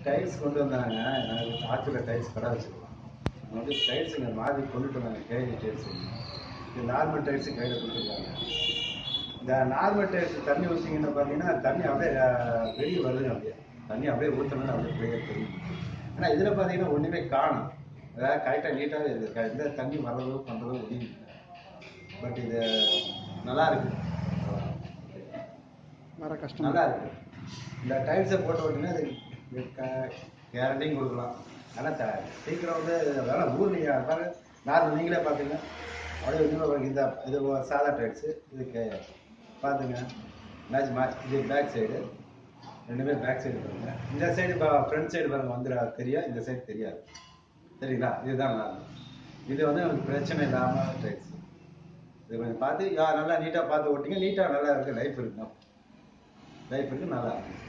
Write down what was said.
tiles கொண்டு வந்தாங்க நாங்கள் ஆத்தூரில் டைல்ஸ் கடை வச்சுருக்கோம் அவங்க வந்து டைல்ஸ் இங்கே மாதிரி கொண்டுட்டு வந்தாங்க கேஜி டைல்ஸ் இது நார்மல் டைல்ஸு கையில் கொடுத்துருக்காங்க இந்த நார்மல் டைல்ஸ் தண்ணி ஊற்றிங்கன்னு பார்த்தீங்கன்னா தண்ணி அப்படியே அஹ், வெளியே வருதுங்க அப்படியே தண்ணி அப்படியே ஊற்றணும் அப்படியே வெளியே தெரியும் ஆனால் இதில் பார்த்தீங்கன்னா ஒன்றுமே காணும் அதாவது கரெக்டாக நீட்டாகவே இருக்குது எந்த தண்ணி வர்றதோ பண்ணுறதோ முடியும் பட் இது நல்லா இருக்கு வர கஷ்டம் நல்லா இருக்கு இந்த டைல்ஸை போட்டு விட்டீங்கன்னா அது கேரண்டியும் கொடுக்கலாம் ஆனால் த சீக்கிரம் வந்து அதெல்லாம் ஊர் நீங்கள் பாருங்க நார்மல் நீங்களே பார்த்தீங்க அப்படியே இன்னும் இந்த இது ஒரு சாதா டைல்ஸு இதுக்கு பார்த்துங்க மேட்ச் மேட்ச் இது பேக் சைடு ரெண்டுமே பேக் சைடு பாருங்க இந்த சைடு இப்போ ஃப்ரண்ட் சைடு பாருங்க வந்துட தெரியும் இந்த சைடு தெரியாது சரிங்களா இதுதான் நார்மல் இது வந்து நமக்கு பிரச்சனை இல்லாமல் டைல்ஸ் இது கொஞ்சம் பார்த்து யா நல்லா நீட்டாக பார்த்து ஓட்டிங்க நீட்டாக நல்லா இருக்குது லைஃப் இருக்குங்க லைஃப் இருக்கு நல்லா இருக்கு